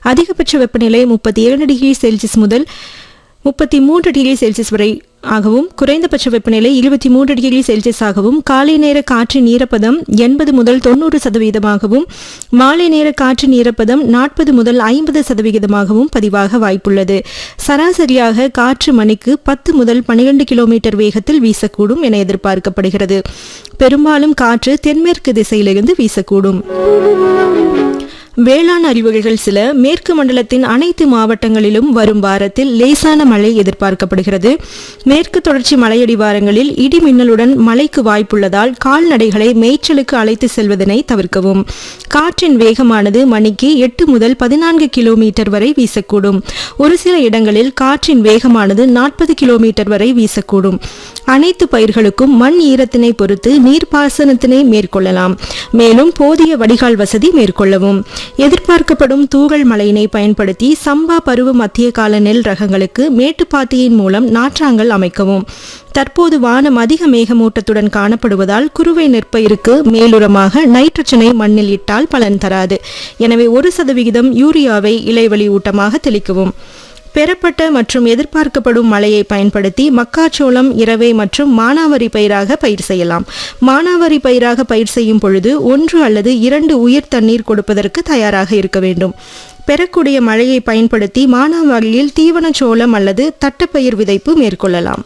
அதிகபட்ச வெப்பநிலை முப்பத்தி இரண்டு டிகிரி செல்சியஸ் முதல் முப்பத்தி மூன்று டிகிரி செல்சியஸ் வரை ஆகவும் குறைந்தபட்ச வெப்பநிலை இருபத்தி மூன்று டிகிரி செல்சியஸ் ஆகவும் காலை நேர காற்றின் ஈரப்பதம் எண்பது முதல் தொண்ணூறு சதவீதமாகவும் மாலை நேர காற்றின் ஈரப்பதம் நாற்பது முதல் ஐம்பது சதவிகிதமாகவும் பதிவாக வாய்ப்புள்ளது சராசரியாக காற்று மணிக்கு பத்து முதல் பன்னிரண்டு கிலோமீட்டர் வேகத்தில் வீசக்கூடும் என எதிர்பார்க்கப்படுகிறது பெரும்பாலும் காற்று தென்மேற்கு திசையிலிருந்து வீசக்கூடும் வேளாண் அறிவுரைகள் சில மேற்கு மண்டலத்தின் அனைத்து மாவட்டங்களிலும் வரும் வாரத்தில் லேசான மழை எதிர்பார்க்கப்படுகிறது மேற்கு தொடர்ச்சி மலையடிவாரங்களில் இடி மின்னலுடன் மழைக்கு வாய்ப்புள்ளதால் கால்நடைகளை மேய்ச்சலுக்கு அழைத்து செல்வதனை தவிர்க்கவும் காற்றின் வேகமானது மணிக்கு எட்டு முதல் பதினான்கு கிலோமீட்டர் வரை வீசக்கூடும் ஒரு சில இடங்களில் காற்றின் வேகமானது நாற்பது கிலோமீட்டர் வரை வீசக்கூடும் அனைத்து பயிர்களுக்கும் மண் ஈரத்தினை பொறுத்து நீர்ப்பாசனத்தினை மேற்கொள்ளலாம் மேலும் போதிய வடிகால் வசதி மேற்கொள்ளவும் எதிர்பார்க்கப்படும் தூறல் மழையினை பயன்படுத்தி சம்பா பருவ மத்திய கால நெல் ரகங்களுக்கு மேட்டுப்பாத்தியின் மூலம் நாற்றாங்கல் அமைக்கவும் தற்போது வானம் அதிக மேகமூட்டத்துடன் காணப்படுவதால் குறுவை நெற்பயிருக்கு மேலுரமாக நைட்ரஜனை மண்ணில் இட்டால் பலன் தராது எனவே ஒரு சதவிகிதம் யூரியாவை இலைவழி ஊட்டமாக தெளிக்கவும் பெறப்பட்ட மற்றும் எதிர்பார்க்கப்படும் மழையை பயன்படுத்தி மக்காச்சோளம் இரவை மற்றும் மானாவாரி பயிராக பயிர் செய்யலாம் மானாவாரி பயிராக பயிர் செய்யும் பொழுது ஒன்று அல்லது இரண்டு உயிர் தண்ணீர் கொடுப்பதற்கு தயாராக இருக்க வேண்டும் பெறக்கூடிய மழையை பயன்படுத்தி மானாவாரியில் தீவனச்சோளம் அல்லது தட்டப்பயிர் விதைப்பு மேற்கொள்ளலாம்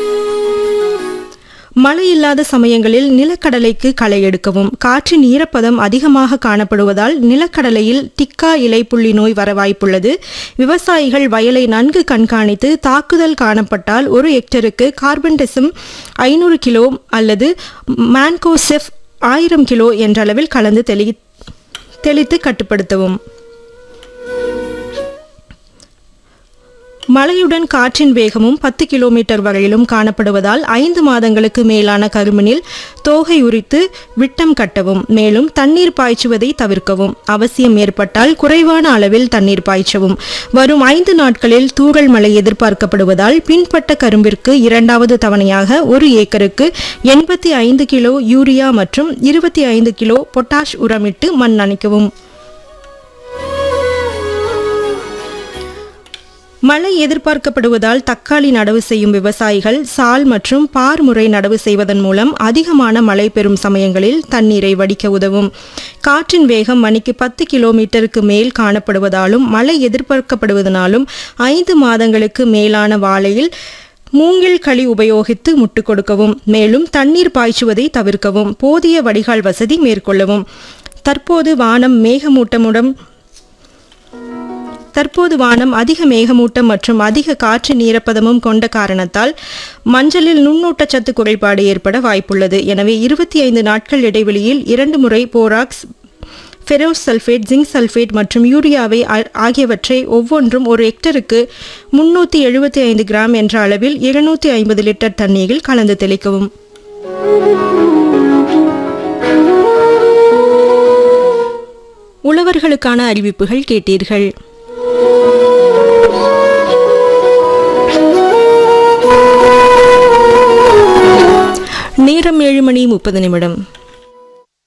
மழை இல்லாத சமயங்களில் நிலக்கடலைக்கு களை எடுக்கவும் காற்றின் ஈரப்பதம் அதிகமாக காணப்படுவதால் நிலக்கடலையில் டிக்கா இலைப்புள்ளி நோய் வர வாய்ப்புள்ளது விவசாயிகள் வயலை நன்கு கண்காணித்து தாக்குதல் காணப்பட்டால் ஒரு ஹெக்டருக்கு கார்பன்டெசம் ஐநூறு கிலோ அல்லது மான்கோசெஃப் ஆயிரம் கிலோ என்ற அளவில் கலந்து தெளி தெளித்து கட்டுப்படுத்தவும் மழையுடன் காற்றின் வேகமும் பத்து கிலோமீட்டர் வரையிலும் காணப்படுவதால் ஐந்து மாதங்களுக்கு மேலான கருமனில் தோகை உரித்து விட்டம் கட்டவும் மேலும் தண்ணீர் பாய்ச்சுவதை தவிர்க்கவும் அவசியம் ஏற்பட்டால் குறைவான அளவில் தண்ணீர் பாய்ச்சவும் வரும் ஐந்து நாட்களில் தூறல் மழை எதிர்பார்க்கப்படுவதால் பின்பட்ட கரும்பிற்கு இரண்டாவது தவணையாக ஒரு ஏக்கருக்கு எண்பத்தி ஐந்து கிலோ யூரியா மற்றும் இருபத்தி ஐந்து கிலோ பொட்டாஷ் உரமிட்டு மண் அணைக்கவும் மழை எதிர்பார்க்கப்படுவதால் தக்காளி நடவு செய்யும் விவசாயிகள் சால் மற்றும் பார் முறை நடவு செய்வதன் மூலம் அதிகமான மழை பெறும் சமயங்களில் தண்ணீரை வடிக்க உதவும் காற்றின் வேகம் மணிக்கு பத்து கிலோமீட்டருக்கு மேல் காணப்படுவதாலும் மழை எதிர்பார்க்கப்படுவதனாலும் ஐந்து மாதங்களுக்கு மேலான வாழையில் மூங்கில் களி உபயோகித்து முட்டு கொடுக்கவும் மேலும் தண்ணீர் பாய்ச்சுவதை தவிர்க்கவும் போதிய வடிகால் வசதி மேற்கொள்ளவும் தற்போது வானம் மேகமூட்டமுடன் தற்போது வானம் அதிக மேகமூட்டம் மற்றும் அதிக காற்று ஈரப்பதமும் கொண்ட காரணத்தால் மஞ்சளில் நுண்ணூட்டச்சத்து குறைபாடு ஏற்பட வாய்ப்புள்ளது எனவே இருபத்தி ஐந்து நாட்கள் இடைவெளியில் இரண்டு முறை borax ferrous sulphate zinc sulphate மற்றும் யூரியாவை ஆ- ஆகியவற்றை ஒவ்வொன்றும் ஒரு ஹெக்டருக்கு முன்னூற்றி எழுபத்தி ஐந்து கிராம் என்ற அளவில் இருநூற்றி ஐம்பது லிட்டர் தண்ணீரில் கலந்து தெளிக்கவும் உழவர்களுக்கான அறிவிப்புகள் கேட்டீர்கள் நேரம் ஏழு மணி முப்பது நிமிடம்